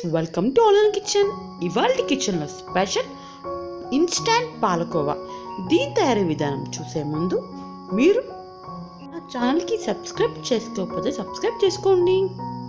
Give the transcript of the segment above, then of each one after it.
welcome to all kitchen ఇవాళ కిచెన్లో special instant palkova దీని తయారీ విధానం చూసే ముందు మీరు నా ఛానల్కి సబ్స్క్రైబ్ చేసుకోకపోతే సబ్స్క్రైబ్ చేసుకోండి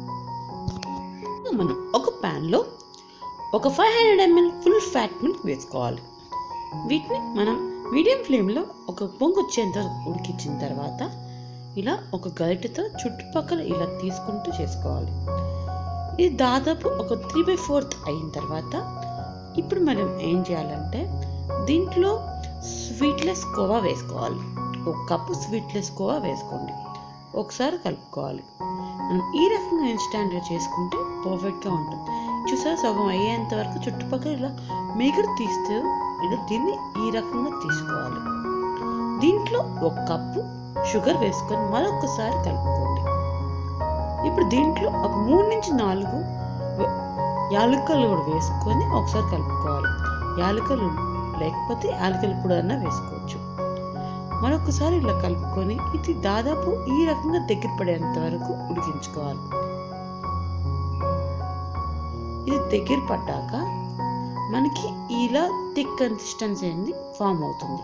మనం ఒక ప్యాన్లో ఒక five hundred ML full fat milk వేసుకోవాలి వీటిని మనం మీడియం ఫ్లేమ్లో ఒక పొంగు వచ్చేంత వరకు ఉడికించిన తర్వాత ఇలా ఒక గరిటెతో చుట్టుపక్కల ఇలా తీసుకుంటూ చేసుకోవాలి ఇది దాదాపు ఒక త్రీ బై ఫోర్త్ అయిన తర్వాత ఇప్పుడు మనం ఏం చేయాలంటే దీంట్లో స్వీట్లెస్ కోవా వేసుకోవాలి ఒక కప్పు స్వీట్లెస్ కోవా వేసుకోండి ఒకసారి కలుపుకోవాలి మనం ఈ రకంగా ఇన్స్టాంట్గా చేసుకుంటే పర్ఫెక్ట్గా ఉంటుంది చూసారా సగం అయ్యేంత వరకు చుట్టుపక్కల ఇలా మేకర్ తీస్తే ఇలా దీన్ని ఈ రకంగా తీసుకోవాలి దీంట్లో ఒక కప్పు షుగర్ వేసుకొని మరొకసారి కలుపుకోండి ఇప్పుడు దీంట్లో ఒక మూడు నుంచి నాలుగు వే- యాలకులు కూడా వేసుకొని ఒకసారి కలుపుకోవాలి యాలకులు లేకపోతే యాలకులు పొడి అన్నా వేసుకోవచ్చు మరొకసారి ఇలా కలుపుకొని ఇది దాదాపు ఈ రకంగా దగ్గర పడేంత వరకు ఉడికించుకోవాలి ఇది దగ్గర పడ్డాక మనకి ఇలా థిక్ కన్సిస్టెన్సీ అనేది ఫామ్ అవుతుంది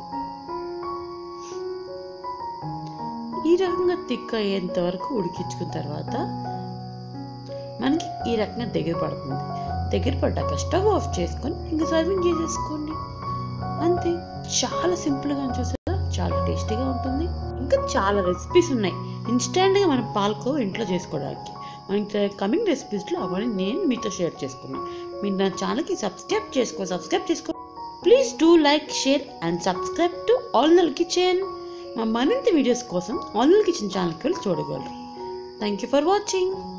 ఈ రకంగా థిక్ అయ్యేంత వరకు ఉడికించుకున్న తర్వాత మనకి ఈ రకంగా దగ్గర పడుతుంది దగ్గర పడ్డాక స్టవ్ ఆఫ్ చేసుకొని ఇంకా సర్వింగ్ చేసేసుకోండి అంతే చాలా సింపుల్గా చూసారా చాలా టేస్టీగా ఉంటుంది ఇంకా చాలా రెసిపీస్ ఉన్నాయి ఇన్స్టెంట్గా మనం పాలకోవ ఇంట్లో చేసుకోవడానికి మనకి కమింగ్ రెసిపీస్లో అవన్నీ నేను మీతో షేర్ చేసుకున్నాను మీరు నా ఛానల్కి సబ్స్క్రైబ్ చేసుకో సబ్స్క్రైబ్ చేసుకో please do like share and subscribe to all Nal kitchen మా మరింత వీడియోస్ కోసం ఆల్ నల్ కిచెన్ ఛానల్కి వెళ్ళి చూడగలరు థ్యాంక్ యూ ఫర్ వాచింగ్